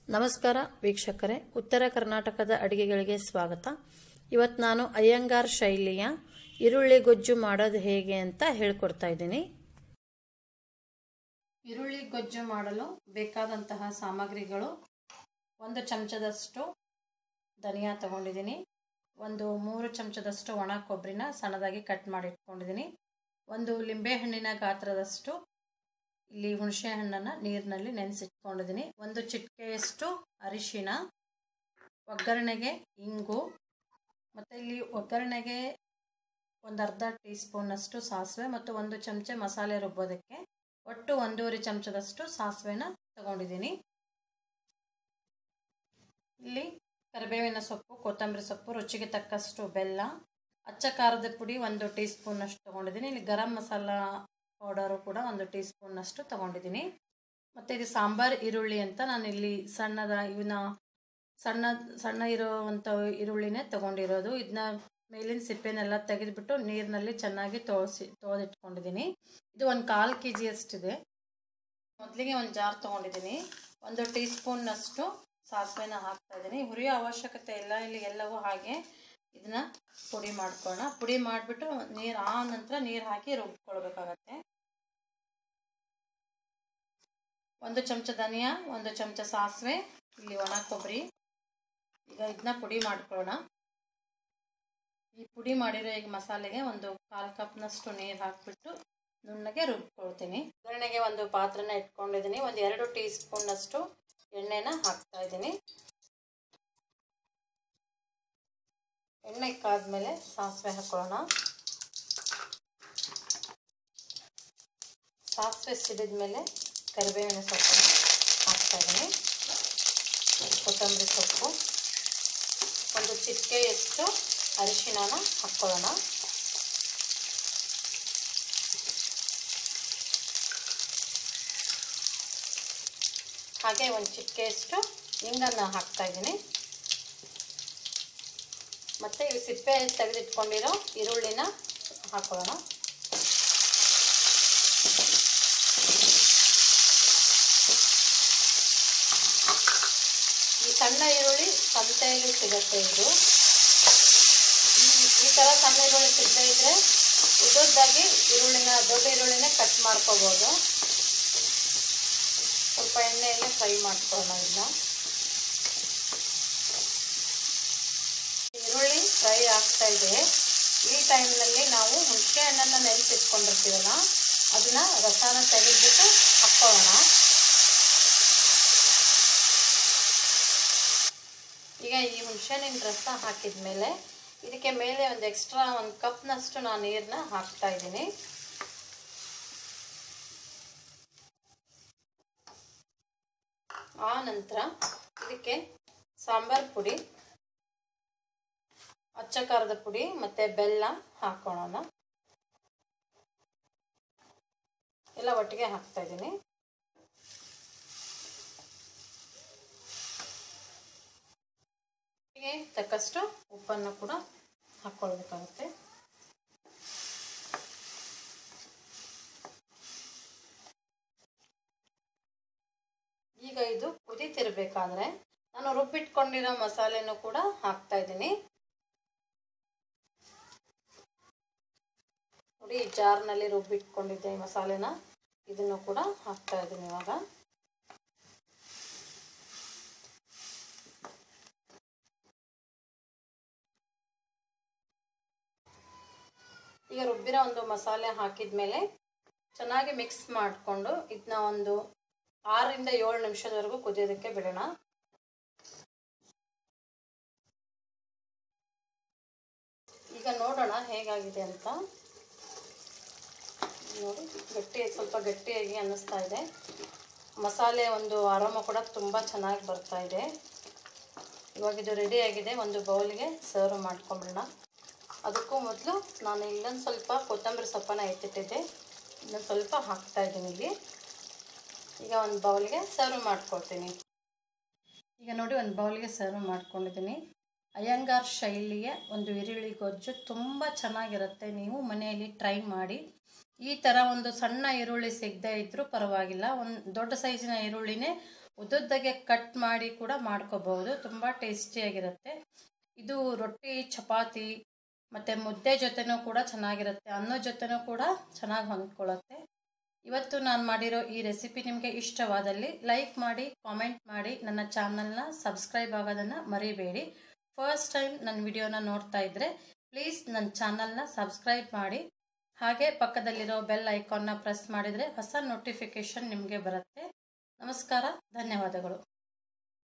ನಮಸ್ಕಾರ ವೀಕ್ಷಕರೇ ಉತ್ತರ ಕರ್ನಾಟಕದ ಅಡಿಗೆಗಳಿಗೆ ಸ್ವಾಗತ ಇವತ್ತು ನಾನು ಅಯ್ಯಂಗಾರ್ ಶೈಲಿಯ ಈರುಳ್ಳಿ ಗೊಜ್ಜು ಮಾಡೋದು ಹೇಗೆ ಅಂತ ಹೇಳ್ಕೊಡ್ತಾ ಇದ್ದೀನಿ ಈರುಳ್ಳಿ ಗೊಜ್ಜು ಮಾಡಲು ಬೇಕಾದಂತಹ ಸಾಮಗ್ರಿಗಳು ಒಂದು ಚಮಚದಷ್ಟು ಧನಿಯಾ ತಗೊಂಡಿದ್ದೀನಿ ಒಂದು ಮೂರು ಚಮಚದಷ್ಟು ಒಣ ಕೊಬ್ಬರಿನ ಸಣ್ಣದಾಗಿ ಕಟ್ ಮಾಡಿ ಇಟ್ಕೊಂಡಿದ್ದೀನಿ ಒಂದು ಲಿಂಬೆಹಣ್ಣಿನ ಗಾತ್ರದಷ್ಟು ಇಲ್ಲಿ ಹುಣಸೆ ಹಣ್ಣನ್ನು ನೀರಿನಲ್ಲಿ ನೆನೆಸಿಟ್ಕೊಂಡಿದ್ದೀನಿ ಒಂದು ಚಿಟಿಕೆಯಷ್ಟು ಅರಿಶಿಣ ಒಗ್ಗರಣೆಗೆ ಇಂಗು ಮತ್ತು ಇಲ್ಲಿ ಒಗ್ಗರಣೆಗೆ ಒಂದು ಅರ್ಧ ಟೀ ಸ್ಪೂನಷ್ಟು ಸಾಸಿವೆ ಮತ್ತು ಒಂದು ಚಮಚ ಮಸಾಲೆ ರುಬ್ಬೋದಕ್ಕೆ ಒಟ್ಟು ಒಂದೂವರೆ ಚಮಚದಷ್ಟು ಸಾಸಿವೆನ ತಗೊಂಡಿದ್ದೀನಿ ಇಲ್ಲಿ ಕರಿಬೇವಿನ ಸೊಪ್ಪು ಕೊತ್ತಂಬರಿ ಸೊಪ್ಪು ರುಚಿಗೆ ತಕ್ಕಷ್ಟು ಬೆಲ್ಲ ಅಚ್ಚ ಖಾರದ ಪುಡಿ ಒಂದು ಟೀ ಸ್ಪೂನಷ್ಟು ತೊಗೊಂಡಿದ್ದೀನಿ ಇಲ್ಲಿ ಗರಂ ಮಸಾಲ ಪೌಡರು ಕೂಡ ಒಂದು ಟೀ ಸ್ಪೂನಷ್ಟು ತೊಗೊಂಡಿದ್ದೀನಿ ಮತ್ತು ಇದು ಸಾಂಬಾರ್ ಈರುಳ್ಳಿ ಅಂತ ನಾನು ಇಲ್ಲಿ ಸಣ್ಣದ ಇವನ್ನ ಸಣ್ಣ ಸಣ್ಣ ಇರೋವಂಥ ಈರುಳ್ಳಿನೇ ತೊಗೊಂಡಿರೋದು ಇದನ್ನ ಮೇಲಿನ ಸಿಪ್ಪೆನೆಲ್ಲ ತೆಗೆದುಬಿಟ್ಟು ನೀರಿನಲ್ಲಿ ಚೆನ್ನಾಗಿ ತೋಸಿ ತೊಳೆದಿಟ್ಕೊಂಡಿದ್ದೀನಿ ಇದು ಒಂದು ಕಾಲು ಕೆ ಜಿಯಷ್ಟಿದೆ ಮೊದಲಿಗೆ ಒಂದು ಜಾರ್ ತೊಗೊಂಡಿದ್ದೀನಿ ಒಂದು ಟೀ ಸ್ಪೂನ್ನಷ್ಟು ಸಾಸಿವೆನ ಹಾಕ್ತಾಯಿದ್ದೀನಿ ಹುರಿಯೋ ಅವಶ್ಯಕತೆ ಇಲ್ಲ ಇಲ್ಲಿ ಎಲ್ಲವೂ ಹಾಗೆ ಇದನ್ನ ಪುಡಿ ಮಾಡ್ಕೊಳ್ಳೋಣ ಪುಡಿ ಮಾಡಿಬಿಟ್ಟು ನೀರು ಆ ನಂತರ ನೀರು ಹಾಕಿ ರುಬ್ಕೊಳ್ಬೇಕಾಗತ್ತೆ ಒಂದು ಚಮಚ ಧನಿಯಾ ಒಂದು ಚಮಚ ಸಾಸಿವೆ ಇಲ್ಲಿ ಒಣ ಕೊಬ್ಬರಿ ಈಗ ಇದನ್ನ ಪುಡಿ ಮಾಡ್ಕೊಳ್ಳೋಣ ಈ ಪುಡಿ ಮಾಡಿರೋ ಈಗ ಮಸಾಲೆಗೆ ಒಂದು ಕಾಲು ಕಪ್ನಷ್ಟು ನೀರು ಹಾಕಿಬಿಟ್ಟು ನುಣ್ಣಗೆ ರುಬ್ಕೊಳ್ತೀನಿ ಒಗ್ಗರಣೆಗೆ ಒಂದು ಪಾತ್ರೆನ ಇಟ್ಕೊಂಡಿದ್ದೀನಿ ಒಂದು ಎರಡು ಟೀ ಸ್ಪೂನ್ನಷ್ಟು ಎಣ್ಣೆನ ಹಾಕ್ತಾ ಇದ್ದೀನಿ ಎಣ್ಣೆ ಕಾದ್ಮೇಲೆ ಸಾಸಿವೆ ಹಾಕೊಳ್ಳೋಣ ಸಾಸಿವೆ ಸಿಡಿದ ಮೇಲೆ ಕರಿಬೇವಿನ ಸೊಪ್ಪನ್ನು ಹಾಕ್ತಾ ಇದ್ದೀನಿ ಕೊತ್ತಂಬರಿ ಸೊಪ್ಪು ಒಂದು ಚಿಟಿಕೆಯಷ್ಟು ಅರಿಶಿಣನ ಹಾಕ್ಕೊಳ್ಳೋಣ ಹಾಗೆ ಒಂದು ಚಿಟಿಕೆಯಷ್ಟು ಹಿಂಗನ್ನು ಹಾಕ್ತಾ ಇದ್ದೀನಿ ಮತ್ತು ಈ ಸಿಪ್ಪೆ ತೆಗೆದಿಟ್ಕೊಂಡಿರೋ ಈರುಳ್ಳಿನ ಹಾಕೊಳ್ಳೋಣ ಈ ಸಣ್ಣ ಈರುಳ್ಳಿ ಸಂತೆಯಲ್ಲಿ ಸಿಗುತ್ತೆ ಇದು ಈ ಥರ ಸಣ್ಣ ಈರುಳ್ಳಿ ಸಿಗದೆ ಇದ್ದರೆ ಉದ್ದದ್ದಾಗಿ ಈರುಳ್ಳಿನ ದೊಡ್ಡ ಈರುಳ್ಳಿನೇ ಕಟ್ ಮಾಡ್ಕೋಬೋದು ಸ್ವಲ್ಪ ಎಣ್ಣೆಯಲ್ಲೇ ಫ್ರೈ ಮಾಡ್ಕೊಳ್ಳೋಣ ಇದನ್ನ ಈರುಳ್ಳಿ ಫ್ರೈ ಆಗ್ತಾ ಇದೆ ಈ ಟೈಮ್ನಲ್ಲಿ ನಾವು ಹುಣಸೆ ಹಣ್ಣನ್ನು ನೆನೆಸಿಟ್ಕೊಂಡಿರ್ತೀವಲ್ಲ ಅದನ್ನ ರಸನ ತೆಗೆದ್ಬಿಟ್ಟು ಹಾಕ್ಕೊಳ್ಳೋಣ ಈಗ ಈ ಹುಣಸೆಹಣ್ಣಿನ ರಸ ಹಾಕಿದ ಮೇಲೆ ಇದಕ್ಕೆ ಮೇಲೆ ಒಂದು ಎಕ್ಸ್ಟ್ರಾ ಒಂದು ಕಪ್ನಷ್ಟು ನಾನು ನೀರನ್ನ ಹಾಕ್ತಾ ಇದ್ದೀನಿ ಆ ನಂತರ ಇದಕ್ಕೆ ಸಾಂಬಾರ್ ಪುಡಿ ಅಚ್ಚ ಖಾರದ ಪುಡಿ ಮತ್ತು ಬೆಲ್ಲ ಹಾಕೊಳ್ಳೋಣ ಎಲ್ಲ ಒಟ್ಟಿಗೆ ಹಾಕ್ತಾ ಇದ್ದೀನಿ ಹೀಗೆ ತಕ್ಕಷ್ಟು ಉಪ್ಪನ್ನು ಕೂಡ ಹಾಕ್ಕೊಳ್ಬೇಕಾಗುತ್ತೆ ಈಗ ಇದು ಕುದೀತಿರ್ಬೇಕಾದ್ರೆ ನಾನು ರುಬ್ಬಿಟ್ಕೊಂಡಿರೋ ಮಸಾಲೆನೂ ಕೂಡ ಹಾಕ್ತಾ ಇದ್ದೀನಿ ನೋಡಿ ಈ ಜಾರ್ನಲ್ಲಿ ರುಬ್ಬಿಟ್ಕೊಂಡಿದ್ದೆ ಈ ಮಸಾಲೆನ ಇದನ್ನು ಕೂಡ ಹಾಕ್ತಾ ಇದ್ದೀನಿ ಇವಾಗ ಈಗ ರುಬ್ಬಿರೋ ಒಂದು ಮಸಾಲೆ ಹಾಕಿದ ಮೇಲೆ ಚೆನ್ನಾಗಿ ಮಿಕ್ಸ್ ಮಾಡಿಕೊಂಡು ಇದನ್ನ ಒಂದು ಆರರಿಂದ ಏಳು ನಿಮಿಷದವರೆಗೂ ಕುದಿಯೋದಕ್ಕೆ ಬಿಡೋಣ ಈಗ ನೋಡೋಣ ಹೇಗಾಗಿದೆ ಅಂತ ನೋಡಿ ಗಟ್ಟಿ ಸ್ವಲ್ಪ ಗಟ್ಟಿಯಾಗಿ ಅನ್ನಿಸ್ತಾ ಇದೆ ಮಸಾಲೆ ಒಂದು ಆರಾಮ ಕೂಡ ತುಂಬ ಚೆನ್ನಾಗಿ ಬರ್ತಾ ಇದೆ ಇವಾಗ ಇದು ರೆಡಿ ಆಗಿದೆ ಒಂದು ಬೌಲ್ಗೆ ಸರ್ವ್ ಮಾಡ್ಕೊಂಬಿಡೋಣ ಅದಕ್ಕೂ ಮೊದಲು ನಾನು ಇಲ್ಲೊಂದು ಸ್ವಲ್ಪ ಕೊತ್ತಂಬರಿ ಸೊಪ್ಪನ್ನು ಎತ್ತಿಟ್ಟಿದ್ದೆ ಇನ್ನೊಂದು ಸ್ವಲ್ಪ ಹಾಕ್ತಾ ಇದ್ದೀನಿ ಇಲ್ಲಿ ಈಗ ಒಂದು ಬೌಲ್ಗೆ ಸರ್ವ್ ಮಾಡ್ಕೊಳ್ತೀನಿ ಈಗ ನೋಡಿ ಒಂದು ಬೌಲ್ಗೆ ಸರ್ವ್ ಮಾಡ್ಕೊಂಡಿದ್ದೀನಿ ಅಯ್ಯಂಗಾರ್ ಶೈಲಿಯ ಒಂದು ಈರುಳ್ಳಿ ಗೊಜ್ಜು ತುಂಬ ಚೆನ್ನಾಗಿರುತ್ತೆ ನೀವು ಮನೆಯಲ್ಲಿ ಟ್ರೈ ಮಾಡಿ ಈ ಥರ ಒಂದು ಸಣ್ಣ ಈರುಳ್ಳಿ ಸಿಗದೇ ಇದ್ದರೂ ಪರವಾಗಿಲ್ಲ ಒಂದು ದೊಡ್ಡ ಸೈಜಿನ ಈರುಳ್ಳಿನೇ ಉದ್ದುದ್ದಾಗೆ ಕಟ್ ಮಾಡಿ ಕೂಡ ಮಾಡ್ಕೋಬಹುದು ತುಂಬ ಟೇಸ್ಟಿಯಾಗಿರುತ್ತೆ ಇದು ರೊಟ್ಟಿ ಚಪಾತಿ ಮತ್ತು ಮುದ್ದೆ ಜೊತೆನೂ ಕೂಡ ಚೆನ್ನಾಗಿರುತ್ತೆ ಅನ್ನೋ ಜೊತೆನೂ ಕೂಡ ಚೆನ್ನಾಗಿ ಹೊಂದ್ಕೊಳ್ಳುತ್ತೆ ಇವತ್ತು ನಾನು ಮಾಡಿರೋ ಈ ರೆಸಿಪಿ ನಿಮಗೆ ಇಷ್ಟವಾದಲ್ಲಿ ಲೈಕ್ ಮಾಡಿ ಕಾಮೆಂಟ್ ಮಾಡಿ ನನ್ನ ಚಾನಲ್ನ ಸಬ್ಸ್ಕ್ರೈಬ್ ಆಗೋದನ್ನು ಮರಿಬೇಡಿ ಫಸ್ಟ್ ಟೈಮ್ ನನ್ನ ವಿಡಿಯೋನ ನೋಡ್ತಾ ಇದ್ದರೆ ಪ್ಲೀಸ್ ನನ್ನ ಚಾನಲ್ನ ಸಬ್ಸ್ಕ್ರೈಬ್ ಮಾಡಿ ಹಾಗೆ ಪಕ್ಕದಲ್ಲಿರೋ ಬೆಲ್ ಐಕಾನ್ನ ಪ್ರೆಸ್ ಮಾಡಿದರೆ ಹೊಸ ನೋಟಿಫಿಕೇಷನ್ ನಿಮಗೆ ಬರುತ್ತೆ ನಮಸ್ಕಾರ ಧನ್ಯವಾದಗಳು